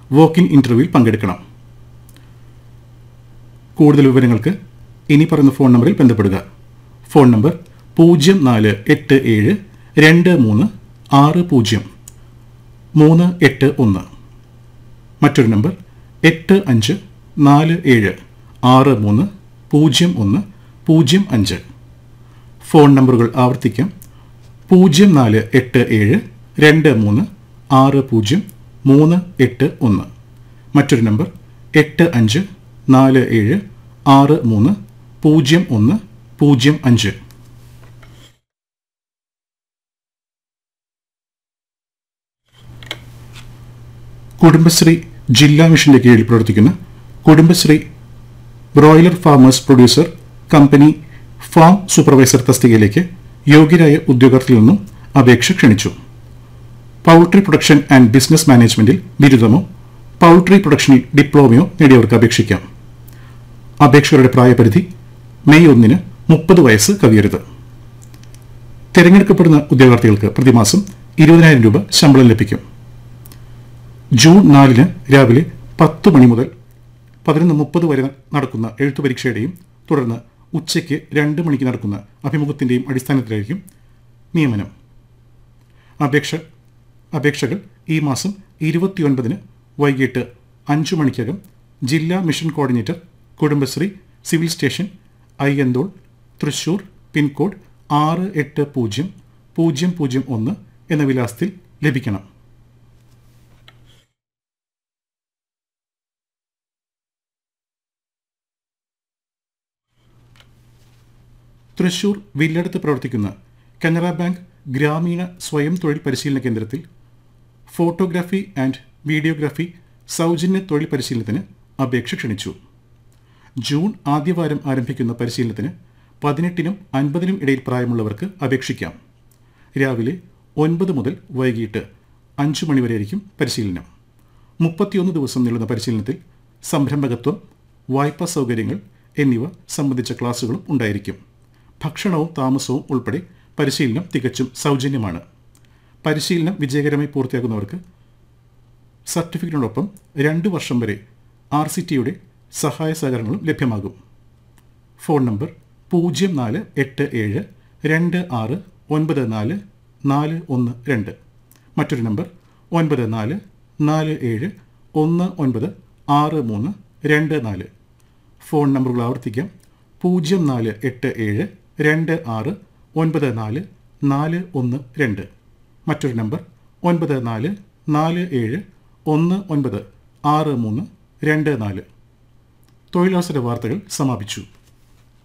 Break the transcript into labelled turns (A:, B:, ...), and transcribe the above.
A: walk in ഇൻ്റർവ്യൂവിൽ പങ്കെടുക്കണം കൂടുതൽ വിവരങ്ങൾക്ക് ഇനി പറയുന്ന ഫോൺ നമ്പറിൽ ബന്ധപ്പെടുക ഫോൺ നമ്പർ പൂജ്യം നാല് എട്ട് ഏഴ് രണ്ട് മൂന്ന് ആറ് പൂജ്യം മൂന്ന് എട്ട് ഒന്ന് മറ്റൊരു നമ്പർ എട്ട് അഞ്ച് നാല് ഏഴ് ആറ് മൂന്ന് പൂജ്യം ഒന്ന് പൂജ്യം അഞ്ച് ഫോൺ നമ്പറുകൾ ആവർത്തിക്കാം പൂജ്യം നാല് എട്ട് ഏഴ് രണ്ട് മൂന്ന് ആറ് പൂജ്യം മൂന്ന് എട്ട് ഒന്ന് മറ്റൊരു നമ്പർ എട്ട് അഞ്ച് നാല് ഏഴ് ആറ് മൂന്ന് പൂജ്യം ഒന്ന് പൂജ്യം അഞ്ച് കുടുംബശ്രീ ജില്ലാ മിഷന്റെ കീഴിൽ പ്രവർത്തിക്കുന്ന Kudumbashree broiler farmers producer company farm supervisor തസ്തികയിലേക്ക് യോഗ്യരായ ഉദ്യോഗാർത്ഥിയിൽ നിന്നും അപേക്ഷ ക്ഷണിച്ചു പൗൾട്രി പ്രൊഡക്ഷൻ ആൻഡ് ബിസിനസ് മാനേജ്മെന്റിൽ ബിരുദമോ പൗൾട്രി പ്രൊഡക്ഷനിൽ ഡിപ്ലോമയോ നേടിയവർക്ക് അപേക്ഷിക്കാം അപേക്ഷകരുടെ പ്രായപരിധി മെയ് ഒന്നിന് മുപ്പത് വയസ്സ് കവിയരുത് തിരഞ്ഞെടുക്കപ്പെടുന്ന ഉദ്യോഗാർത്ഥികൾക്ക് പ്രതിമാസം ഇരുപതിനായിരം രൂപ ശമ്പളം ലഭിക്കും ജൂൺ നാലിന് രാവിലെ പത്ത് മണി മുതൽ പതിനൊന്ന് മുപ്പത് വരെ നടക്കുന്ന എഴുത്തു പരീക്ഷയുടെയും തുടർന്ന് ഉച്ചയ്ക്ക് രണ്ട് മണിക്ക് നടക്കുന്ന അഭിമുഖത്തിൻ്റെയും അടിസ്ഥാനത്തിലായിരിക്കും നിയമനം അപേക്ഷ അപേക്ഷകൾ ഈ മാസം ഇരുപത്തിയൊൻപതിന് വൈകിട്ട് അഞ്ചു മണിക്കകം ജില്ലാ mission coordinator Kudumbashree civil station Ayyanthole Thrissur pin code ആറ് എട്ട് പൂജ്യം പൂജ്യം പൂജ്യം ഒന്ന് എന്ന വിലാസത്തിൽ ലഭിക്കണം തൃശൂർ വില്ലടത്ത് പ്രവർത്തിക്കുന്ന കനറ ബാങ്ക് ഗ്രാമീണ സ്വയം തൊഴിൽ പരിശീലന കേന്ദ്രത്തിൽ ഫോട്ടോഗ്രാഫി ആൻഡ് വീഡിയോഗ്രാഫി സൗജന്യ തൊഴിൽ പരിശീലനത്തിന് അപേക്ഷ ക്ഷണിച്ചു ജൂൺ ആദ്യവാരം ആരംഭിക്കുന്ന പരിശീലനത്തിന് പതിനെട്ടിനും അൻപതിനും ഇടയിൽ പ്രായമുള്ളവർക്ക് അപേക്ഷിക്കാം രാവിലെ ഒൻപത് മുതൽ വൈകിട്ട് അഞ്ചു മണിവരെയായിരിക്കും പരിശീലനം മുപ്പത്തിയൊന്ന് ദിവസം നീളുന്ന പരിശീലനത്തിൽ സംരംഭകത്വം വായ്പാ സൗകര്യങ്ങൾ എന്നിവ സംബന്ധിച്ച ക്ലാസുകളും ഉണ്ടായിരിക്കും ഭക്ഷണവും താമസവും ഉൾപ്പെടെ പരിശീലനം തികച്ചും സൗജന്യമാണ് പരിശീലനം വിജയകരമായി പൂർത്തിയാക്കുന്നവർക്ക് സർട്ടിഫിക്കറ്റിനോടൊപ്പം രണ്ട് വർഷം വരെ ആർ സി ടിയുടെ സഹായ സഹകരണങ്ങളും ലഭ്യമാകും ഫോൺ നമ്പർ പൂജ്യം നാല് എട്ട് ഏഴ് രണ്ട് ആറ് ഒൻപത് നാല് നാല് ഒന്ന് രണ്ട് മറ്റൊരു നമ്പർ ഒൻപത് നാല് നാല് ഏഴ് ഒന്ന് ഒൻപത് ആറ് മൂന്ന് രണ്ട് നാല് ഫോൺ നമ്പറുകൾ ആവർത്തിക്കാം പൂജ്യം നാല് എട്ട് ഏഴ് രണ്ട് ആറ് ഒൻപത് നാല് നാല് ഒന്ന് രണ്ട് മറ്റൊരു നമ്പർ ഒൻപത് നാല് നാല് ഏഴ് ഒന്ന് ഒൻപത് ആറ് മൂന്ന് രണ്ട് നാല് തൊഴിലവസര വാർത്തകൾ സമാപിച്ചു